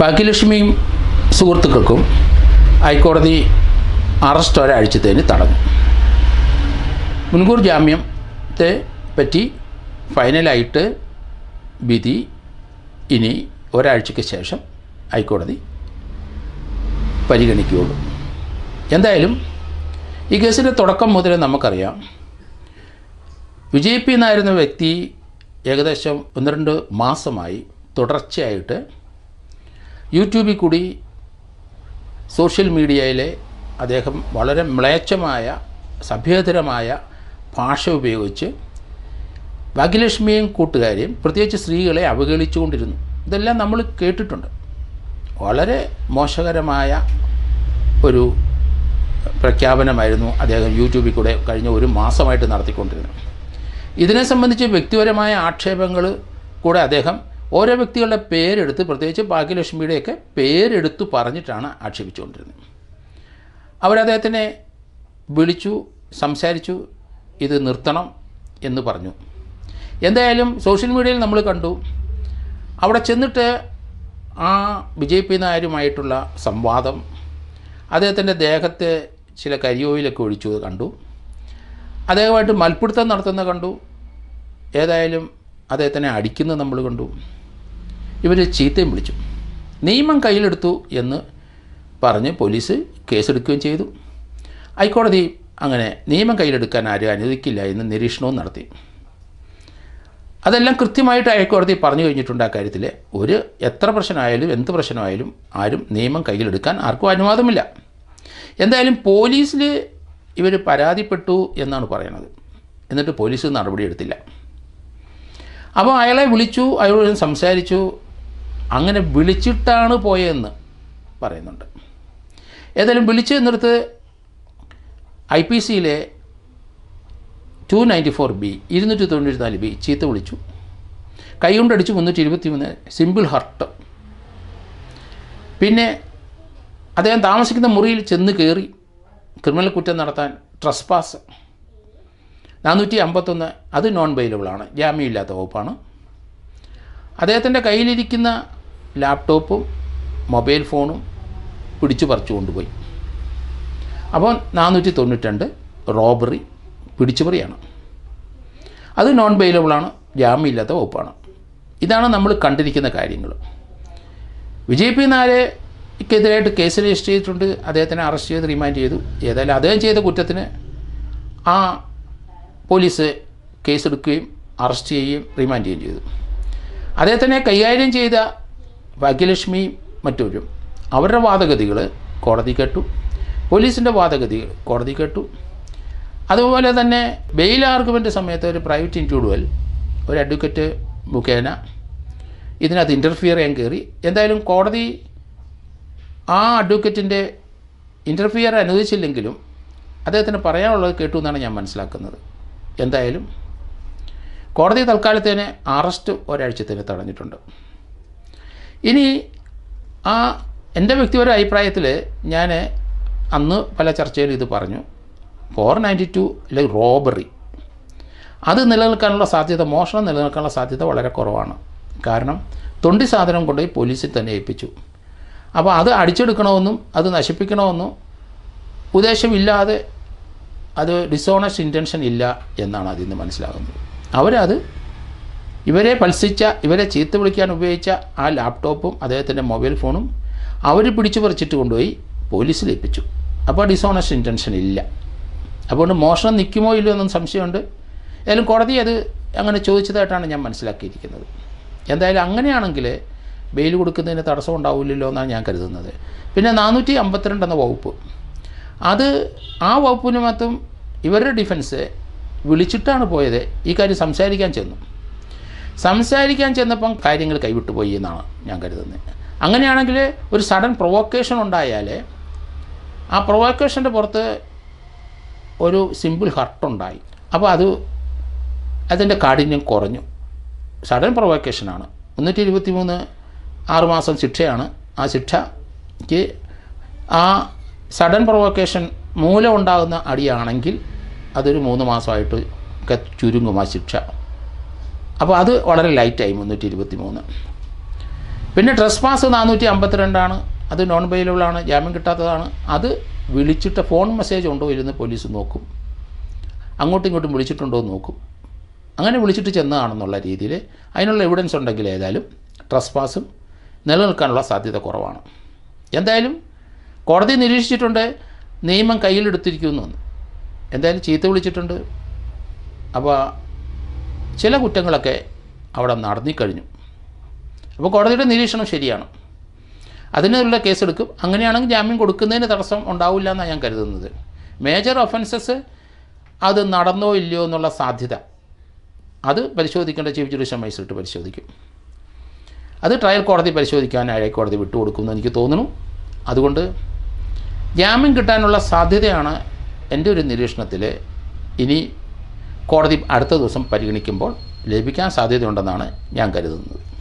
ഭാഗ്യലക്ഷ്മിയും സുഹൃത്തുക്കൾക്കും ഹൈക്കോടതി അറസ്റ്റ് ഒരാഴ്ചത്തേന് തടഞ്ഞു മുൻകൂർ ജാമ്യത്തെ പറ്റി ഫൈനലായിട്ട് വിധി ഇനി ഒരാഴ്ചയ്ക്ക് ശേഷം ഹൈക്കോടതി പരിഗണിക്കുകയുള്ളൂ എന്തായാലും ഈ കേസിൻ്റെ തുടക്കം മുതൽ നമുക്കറിയാം വിജയ് പി എന്നായിരുന്ന വ്യക്തി ഏകദേശം ഒന്ന് രണ്ട് മാസമായി തുടർച്ചയായിട്ട് യൂട്യൂബിൽ കൂടി സോഷ്യൽ മീഡിയയിലെ അദ്ദേഹം വളരെ മ്ലേച്ഛമായ സഭ്യതരമായ ഭാഷ ഉപയോഗിച്ച് ഭാഗ്യലക്ഷ്മിയെയും കൂട്ടുകാരെയും പ്രത്യേകിച്ച് സ്ത്രീകളെ അവഹേളിച്ചുകൊണ്ടിരുന്നു ഇതെല്ലാം നമ്മൾ കേട്ടിട്ടുണ്ട് വളരെ മോശകരമായ ഒരു പ്രഖ്യാപനമായിരുന്നു അദ്ദേഹം യൂട്യൂബിൽ കൂടെ കഴിഞ്ഞ ഒരു മാസമായിട്ട് നടത്തിക്കൊണ്ടിരുന്നത് ഇതിനെ സംബന്ധിച്ച് വ്യക്തിപരമായ ആക്ഷേപങ്ങൾ കൂടെ അദ്ദേഹം ഓരോ വ്യക്തികളുടെ പേരെടുത്ത് പ്രത്യേകിച്ച് ഭാഗ്യലക്ഷ്മിയുടെയൊക്കെ പേരെടുത്ത് പറഞ്ഞിട്ടാണ് ആക്ഷേപിച്ചുകൊണ്ടിരുന്നത് അവരദ്ദേഹത്തിനെ വിളിച്ചു സംസാരിച്ചു ഇത് നിർത്തണം എന്ന് പറഞ്ഞു എന്തായാലും സോഷ്യൽ മീഡിയയിൽ നമ്മൾ കണ്ടു അവിടെ ചെന്നിട്ട് ആ വിജയ് പി നായരുമായിട്ടുള്ള സംവാദം അദ്ദേഹത്തിൻ്റെ ദേഹത്തെ ചില കരിയോയിലൊക്കെ ഒഴിച്ചു കണ്ടു അദ്ദേഹമായിട്ട് മൽപ്പിടുത്തം നടത്തുന്ന കണ്ടു ഏതായാലും അദ്ദേഹത്തിനെ അടിക്കുന്നത് നമ്മൾ കണ്ടു ഇവർ ചീത്തയും വിളിച്ചു നിയമം കയ്യിലെടുത്തു എന്ന് പറഞ്ഞ് പോലീസ് കേസെടുക്കുകയും ചെയ്തു ഹൈക്കോടതി അങ്ങനെ നിയമം കയ്യിലെടുക്കാൻ ആരും അനുവദിക്കില്ല എന്ന് നിരീക്ഷണവും നടത്തി അതെല്ലാം കൃത്യമായിട്ട് ഹൈക്കോടതി പറഞ്ഞു കഴിഞ്ഞിട്ടുണ്ട് ആ കാര്യത്തിൽ ഒരു എത്ര പ്രശ്നമായാലും എന്ത് പ്രശ്നമായാലും ആരും നിയമം കയ്യിലെടുക്കാൻ ആർക്കും അനുവാദമില്ല എന്തായാലും പോലീസിൽ ഇവർ പരാതിപ്പെട്ടു എന്നാണ് പറയണത് എന്നിട്ട് പോലീസ് നടപടിയെടുത്തില്ല അപ്പോൾ അയാളെ വിളിച്ചു അയാളോട് സംസാരിച്ചു അങ്ങനെ വിളിച്ചിട്ടാണ് പോയതെന്ന് പറയുന്നുണ്ട് ഏതായാലും വിളിച്ചു എന്നിടത്ത് ഐ പി സിയിലെ ടു നയൻറ്റി ഫോർ ബി ഇരുന്നൂറ്റി തൊണ്ണൂറ്റി നാല് ബി ചീത്ത വിളിച്ചു കൈ കൊണ്ടടിച്ച് മുന്നൂറ്റി ഇരുപത്തി മൂന്ന് സിമ്പിൾ ഹർട്ട് പിന്നെ അദ്ദേഹം താമസിക്കുന്ന മുറിയിൽ ചെന്ന് കയറി ക്രിമിനൽ കുറ്റം നടത്താൻ ട്രസ്പാസ് നാനൂറ്റി അമ്പത്തൊന്ന് അത് നോൺ ബെയിലബിളാണ് ജാമ്യമില്ലാത്ത വകുപ്പാണ് അദ്ദേഹത്തിൻ്റെ കയ്യിലിരിക്കുന്ന ലാപ്ടോപ്പും മൊബൈൽ ഫോണും പിടിച്ചു പറിച്ചു കൊണ്ടുപോയി അപ്പോൾ നാനൂറ്റി തൊണ്ണൂറ്റിരണ്ട് റോബറി പിടിച്ചുപറിയാണ് അത് നോൺ ബെയിലബിളാണ് ജാമ്യമില്ലാത്ത വകുപ്പാണ് ഇതാണ് നമ്മൾ കണ്ടിരിക്കുന്ന കാര്യങ്ങൾ വിജയ് പി നായരെക്കെതിരായിട്ട് കേസ് രജിസ്റ്റർ ചെയ്തിട്ടുണ്ട് അദ്ദേഹത്തിനെ അറസ്റ്റ് ചെയ്ത് റിമാൻഡ് ചെയ്തു ഏതായാലും അദ്ദേഹം ചെയ്ത കുറ്റത്തിന് ആ പോലീസ് കേസെടുക്കുകയും അറസ്റ്റ് ചെയ്യുകയും റിമാൻഡ് ചെയ്യുകയും ചെയ്തു അദ്ദേഹത്തിനെ കൈകാര്യം ചെയ്ത ഭാഗ്യലക്ഷ്മി മറ്റൊരും അവരുടെ വാദഗതികൾ കോടതി കേട്ടു പോലീസിൻ്റെ വാദഗതികൾ കോടതി കേട്ടു അതുപോലെ തന്നെ ബെയിൽ ആർഗ്യുമെൻ്റ് സമയത്ത് ഒരു പ്രൈവറ്റ് ഇൻഡിവിജ്വൽ ഒരു അഡ്വക്കറ്റ് മുഖേന ഇതിനകത്ത് ഇൻ്റർഫിയർ ചെയ്യാൻ കയറി എന്തായാലും കോടതി ആ അഡ്വക്കറ്റിൻ്റെ ഇൻ്റർഫിയർ അനുവദിച്ചില്ലെങ്കിലും അദ്ദേഹത്തിന് പറയാനുള്ളത് കേട്ടു എന്നാണ് ഞാൻ മനസ്സിലാക്കുന്നത് എന്തായാലും കോടതി തൽക്കാലത്തേന് അറസ്റ്റ് ഒരാഴ്ചത്തേന് തടഞ്ഞിട്ടുണ്ട് ഇനി ആ എൻ്റെ വ്യക്തിപര അഭിപ്രായത്തിൽ ഞാൻ അന്ന് പല ചർച്ചയിലും ഇത് പറഞ്ഞു ഫോർ നയൻറ്റി ടു അല്ലെങ്കിൽ റോബറി അത് നിലനിൽക്കാനുള്ള സാധ്യത മോഷണം നിലനിൽക്കാനുള്ള സാധ്യത വളരെ കുറവാണ് കാരണം തൊണ്ടി സാധനം കൊണ്ടുപോയി പോലീസിൽ തന്നെ ഏൽപ്പിച്ചു അപ്പോൾ അത് അടിച്ചെടുക്കണമെന്നും അത് നശിപ്പിക്കണമെന്നും ഉദ്ദേശമില്ലാതെ അത് ഡിസോണസ്റ്റ് ഇൻറ്റൻഷൻ ഇല്ല എന്നാണ് അതിൽ നിന്ന് മനസ്സിലാകുന്നത് അവരത് ഇവരെ പത്സിച്ച ഇവരെ ചീത്ത വിളിക്കാൻ ഉപയോഗിച്ച ആ ലാപ്ടോപ്പും അദ്ദേഹത്തിൻ്റെ മൊബൈൽ ഫോണും അവർ പിടിച്ചു പറിച്ചിട്ട് കൊണ്ടുപോയി പോലീസിൽ ഏൽപ്പിച്ചു അപ്പോൾ ഡിസോണസ്റ്റ് ഇൻറ്റൻഷൻ ഇല്ല അതുകൊണ്ട് മോഷണം നിൽക്കുമോ ഇല്ലയോ എന്നും സംശയമുണ്ട് ഏതായാലും കോടതി അത് അങ്ങനെ ചോദിച്ചതായിട്ടാണ് ഞാൻ മനസ്സിലാക്കിയിരിക്കുന്നത് എന്തായാലും അങ്ങനെയാണെങ്കിൽ ബെയിൽ കൊടുക്കുന്നതിന് തടസ്സം ഉണ്ടാവില്ലല്ലോ എന്നാണ് ഞാൻ കരുതുന്നത് പിന്നെ നാനൂറ്റി അമ്പത്തിരണ്ട് എന്ന വകുപ്പ് അത് ആ വകുപ്പിനുമത്തും ഇവരുടെ ഡിഫൻസ് വിളിച്ചിട്ടാണ് പോയത് ഈ കാര്യം സംസാരിക്കാൻ ചെന്നു സംസാരിക്കാൻ ചെന്നപ്പം കാര്യങ്ങൾ കൈവിട്ടുപോയി എന്നാണ് ഞാൻ കരുതുന്നത് അങ്ങനെയാണെങ്കിൽ ഒരു സഡൻ പ്രൊവോക്കേഷൻ ഉണ്ടായാൽ ആ പ്രൊവോക്കേഷൻ്റെ പുറത്ത് ഒരു സിമ്പിൾ ഹർട്ടുണ്ടായി അപ്പോൾ അത് അതിൻ്റെ കാഠിന്യം കുറഞ്ഞു സഡൻ പ്രൊവോക്കേഷനാണ് മുന്നൂറ്റി ഇരുപത്തി മൂന്ന് ആറുമാസം ശിക്ഷയാണ് ആ ശിക്ഷയ്ക്ക് ആ സഡൻ പ്രൊവോക്കേഷൻ മൂലം ഉണ്ടാകുന്ന അടിയാണെങ്കിൽ അതൊരു മൂന്ന് മാസമായിട്ട് ഒക്കെ ചുരുങ്ങും ആ ശിക്ഷ അപ്പോൾ അത് വളരെ ലൈറ്റായി മുന്നൂറ്റി ഇരുപത്തി മൂന്ന് പിന്നെ ട്രസ് പാസ് നാനൂറ്റി അമ്പത്തിരണ്ടാണ് അത് നോൺ ബെയിലബിളാണ് ജാമ്യം കിട്ടാത്തതാണ് അത് വിളിച്ചിട്ട് ഫോൺ മെസ്സേജ് ഉണ്ടോ ഇരുന്ന് പോലീസ് നോക്കും അങ്ങോട്ടും ഇങ്ങോട്ടും വിളിച്ചിട്ടുണ്ടോ എന്ന് നോക്കും അങ്ങനെ വിളിച്ചിട്ട് ചെന്നതാണെന്നുള്ള രീതിയിൽ അതിനുള്ള എവിഡൻസ് ഉണ്ടെങ്കിൽ ഏതായാലും ട്രസ് പാസും നിലനിൽക്കാനുള്ള സാധ്യത കുറവാണ് എന്തായാലും കോടതി നിരീക്ഷിച്ചിട്ടുണ്ട് നിയമം കയ്യിലെടുത്തിരിക്കുന്നു എന്ന് എന്തായാലും ചീത്ത വിളിച്ചിട്ടുണ്ട് അപ്പോൾ ചില കുറ്റങ്ങളൊക്കെ അവിടെ നടന്നിക്കഴിഞ്ഞു അപ്പോൾ കോടതിയുടെ നിരീക്ഷണം ശരിയാണ് അതിനുള്ള കേസെടുക്കും അങ്ങനെയാണെങ്കിൽ ജാമ്യം കൊടുക്കുന്നതിന് തടസ്സം ഉണ്ടാവില്ല എന്നാണ് ഞാൻ കരുതുന്നത് മേജർ ഒഫൻസസ് അത് നടന്നോ ഇല്ലയോ എന്നുള്ള സാധ്യത അത് പരിശോധിക്കേണ്ട ചീഫ് ജുഡീഷ്യൽ മജിസ്ട്രേറ്റ് പരിശോധിക്കും അത് ട്രയൽ കോടതി പരിശോധിക്കാൻ ഹൈക്കോടതി വിട്ടുകൊടുക്കുമെന്ന് എനിക്ക് തോന്നുന്നു അതുകൊണ്ട് ജാമ്യം കിട്ടാനുള്ള സാധ്യതയാണ് എൻ്റെ ഒരു നിരീക്ഷണത്തിൽ ഇനി കോടതി അടുത്ത ദിവസം പരിഗണിക്കുമ്പോൾ ലഭിക്കാൻ സാധ്യതയുണ്ടെന്നാണ് ഞാൻ കരുതുന്നത്